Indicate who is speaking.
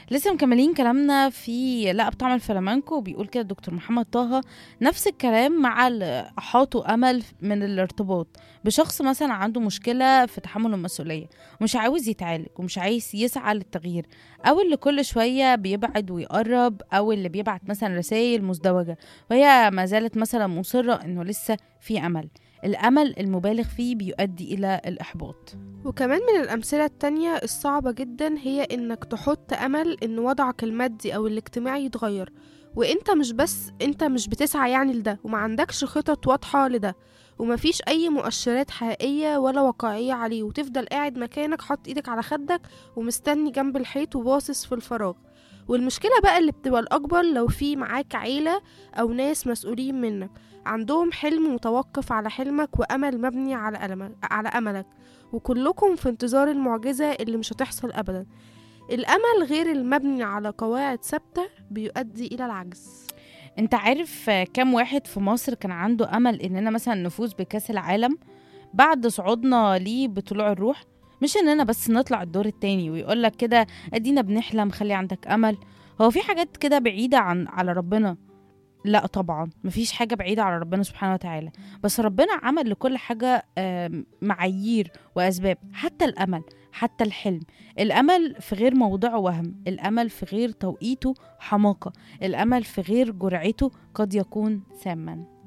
Speaker 1: لسه مكملين كلامنا في لا بطعم الفلامنكو بيقول كده دكتور محمد طه نفس الكلام مع اللي احاطوا امل من الارتباط بشخص مثلا عنده مشكله في تحمل المسؤوليه ومش عاوز يتعالج ومش عايز يسعى للتغيير او اللي كل شويه بيبعد ويقرب او اللي بيبعت مثلا رسائل مزدوجه وهي ما زالت مثلا مصره انه لسه في امل الامل المبالغ فيه بيؤدي الى الاحباط
Speaker 2: وكمان من الأمثلة التانية الصعبة جدا هي إنك تحط أمل إن وضعك المادي أو الاجتماعي يتغير وإنت مش بس إنت مش بتسعى يعني لده وما عندكش خطط واضحة لده ومفيش أي مؤشرات حقيقية ولا واقعية عليه وتفضل قاعد مكانك حاطط إيدك على خدك ومستني جنب الحيط وباصص في الفراغ والمشكلة بقى اللي بتبقى الأكبر لو في معاك عيلة أو ناس مسؤولين منك عندهم حلم متوقف على حلمك وأمل مبني على ألمك على أملك وكلكم في انتظار المعجزة اللي مش هتحصل أبدا الأمل غير المبني على قواعد ثابتة بيؤدي إلى العجز
Speaker 1: انت عارف كم واحد في مصر كان عنده امل اننا مثلا نفوز بكاس العالم بعد صعودنا ليه بطلوع الروح مش اننا بس نطلع الدور التاني ويقول لك كده ادينا بنحلم خلي عندك امل هو في حاجات كده بعيدة عن على ربنا لا طبعا مفيش حاجة بعيدة على ربنا سبحانه وتعالى بس ربنا عمل لكل حاجة آم، معايير وأسباب حتى الأمل حتى الحلم الأمل في غير موضعه وهم الأمل في غير توقيته حماقة الأمل في غير جرعته قد يكون ساما